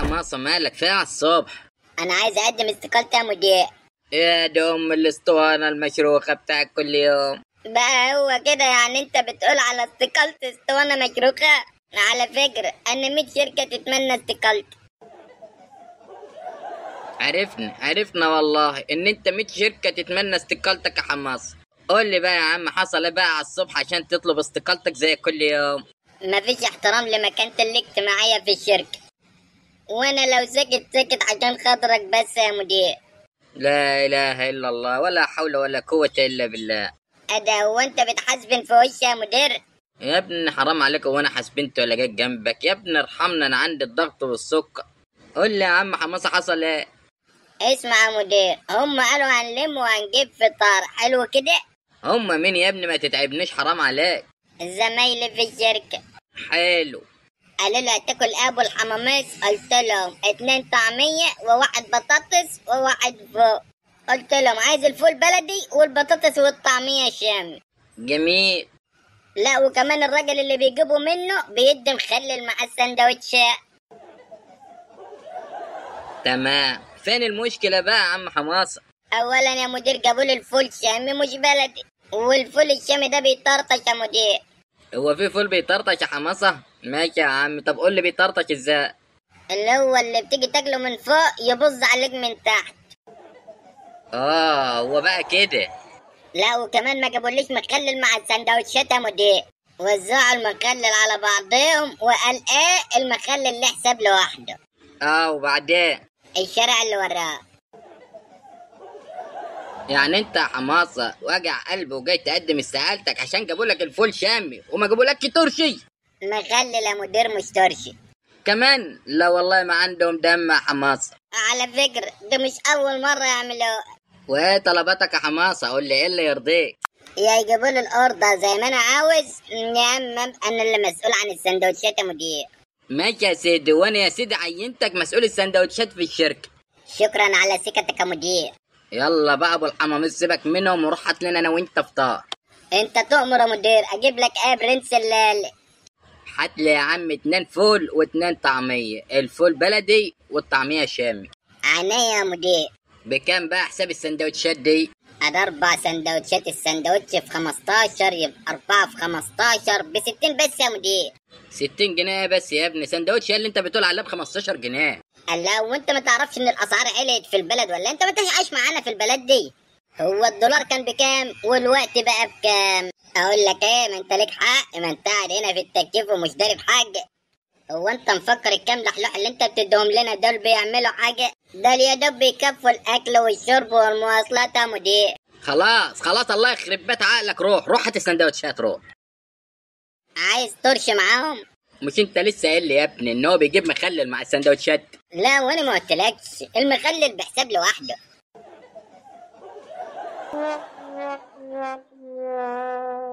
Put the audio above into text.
حماصة مالك فيها على الصبح انا عايز اقدم استقالتي يا مدير يا دم الاسطوانة المشروخة بتاعك كل يوم بقى هو كده يعني انت بتقول على استقالتي اسطوانة مشروخة على فكرة انا 100 شركة تتمنى استقالتي عرفنا عرفنا والله ان انت 100 شركة تتمنى استقالتك يا حماصة قول لي بقى يا عم حصل ايه بقى على الصبح عشان تطلب استقالتك زي كل يوم مفيش احترام لمكانة الاجتماعية في الشركة وانا لو سكت سكت عشان خاطرك بس يا مدير لا اله الا الله ولا حول ولا قوة الا بالله ادا هو انت بتحاسبن في وشي يا مدير يا ابني حرام عليك وانا حاسبنت ولا جيت جنبك يا ابني ارحمنا انا عندي الضغط والسكر قول لي يا عم حماصة حصل ايه اسمع يا مدير هم قالوا هنلم وهنجيب فطار حلو كده هما مين يا ابني ما تتعبنيش حرام عليك زمايلي في الشركة حلو قالوا لي هتاكل ابو الحماميس قلت لهم اتنين طعمية وواحد بطاطس وواحد فوق قلت لهم عايز الفول بلدي والبطاطس والطعمية شامي جميل لا وكمان الراجل اللي بيجيبوا منه بيدي مخلل مع السندوتشات تمام فين المشكلة بقى يا عم حماصة اولا يا مدير جابوا لي الفول شامي مش بلدي والفول الشامي ده بيطرطش يا مدير هو في فول بيطرطش يا حماصة ماشي يا عم طب قول لي بيطرطش ازاي اللي هو اللي بتيجي تاكله من فوق يبص عليك من تحت اه هو بقى كده لا وكمان ما جابوليش مخلل مع السندوتشات يا مدير وزعوا المخلل على بعضهم وقال ايه المخلل له حساب لوحده اه وبعدين الشارع اللي وراه يعني انت يا حماصة وجع قلب وجاي تقدم استقالتك عشان جابوا لك الفول شامي وما جابوا لك ترشي مخلل يا مدير مش ترشي كمان لا والله ما عندهم دم يا حماصة على فكرة ده مش أول مرة يعملوه وايه طلباتك يا حماصة قول لي ايه اللي يرضيك يا يجيبوا لي الأوردر زي ما أنا عاوز يا أما أبقى أنا اللي مسؤول عن السندوتشات يا مدير ماشي يا سيدي وانا يا سيدي عينتك مسؤول السندوتشات في الشركة شكرا على ثقتك يا مدير يلا بقى ابو الحمام سيبك منهم وروح هات لنا انا وانت فطار أنت تؤمر يا مدير أجيب لك إيه برنس الليل هات لي يا عم اتنين فول واتنين طعمية الفول بلدي والطعمية شامي عينيا يا مدير بكام بقى حساب السندوتشات دي أنا أربع سندوتشات السندوتش في 15 يبقى أربعة في 15 ب 60 بس يا مدير 60 جنيه بس يا ابني سندوتش اللي انت بتقول عليه ب 15 جنيه الله وانت ما تعرفش ان الاسعار عليت في البلد ولا انت ما تعيش معانا في البلد دي هو الدولار كان بكام والوقت بقى بكام اقول لك ايه ما انت ليك حق ما انت قاعد هنا في التكييف ومش داري بحاجه هو انت مفكر الكام لحلوح اللي انت بتديهم لنا دول بيعملوا حاجه ده يا دوب بيكفوا الاكل والشرب والمواصلات يا مدير خلاص خلاص الله يخرب بيت عقلك روح روح هات السندوتشات روح عايز ترش معاهم مش انت لسه قايل لي يا ابني ان هو بيجيب مخلل مع السندوتشات لا وانا ما قلتلكش المخلل بحساب لوحده